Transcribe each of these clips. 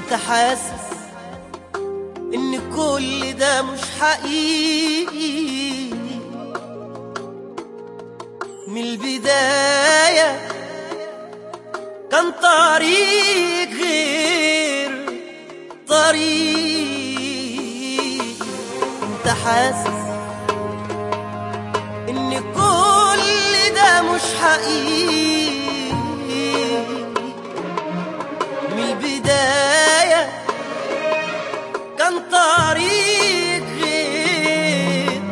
كنت حاسس ان كل ده مش حقيقي من البداية كان طريق غير طريق كنت حاسس ان كل ده مش حقيقي من البداية كان طريق غير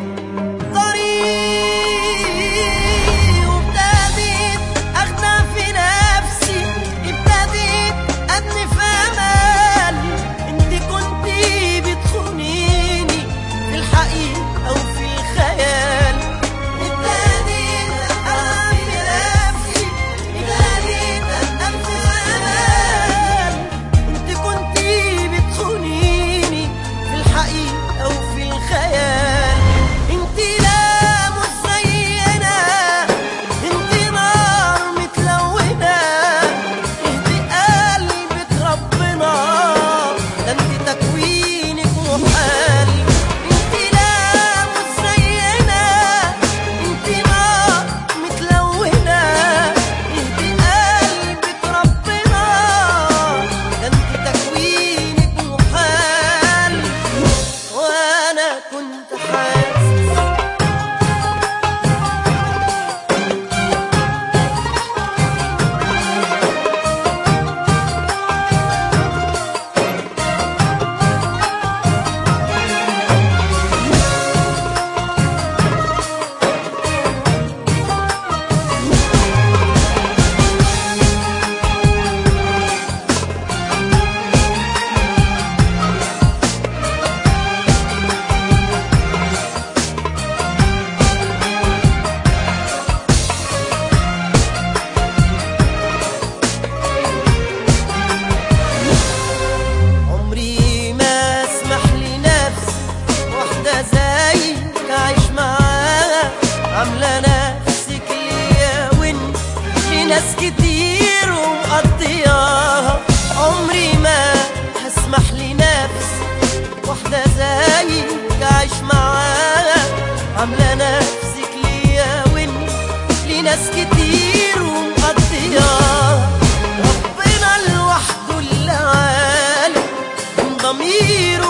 طريق وابتديت اخدع في نفسي ابتديت ادني في امالي انت كنت بتخونيني في الحقيقة او في الخيال ابتديت اخدع في نفسي ابتديت ادني في امالي انت كنت بتخونيني في الحقيقة او في الخيال انت لا مش زينا انت نار متلونة اهدي قلبك ربنا ده انت تكوينك محال انت لا مش زينا انت نار متلونة اهدي قلبك ربنا ده انت تكوينك محال وانا كنت حاسس عمري ما اسمح لنفسي واحدة زيك اعيش معاها عاملة نفسك ليا وانت لناس كتير ومقضياها عمري ما هسمح لنفسي واحدة زيك اعيش معاها عاملة نفسك ليا وانت لناس كتير ومقضياها ربنا لوحده اللي عالم من ضميره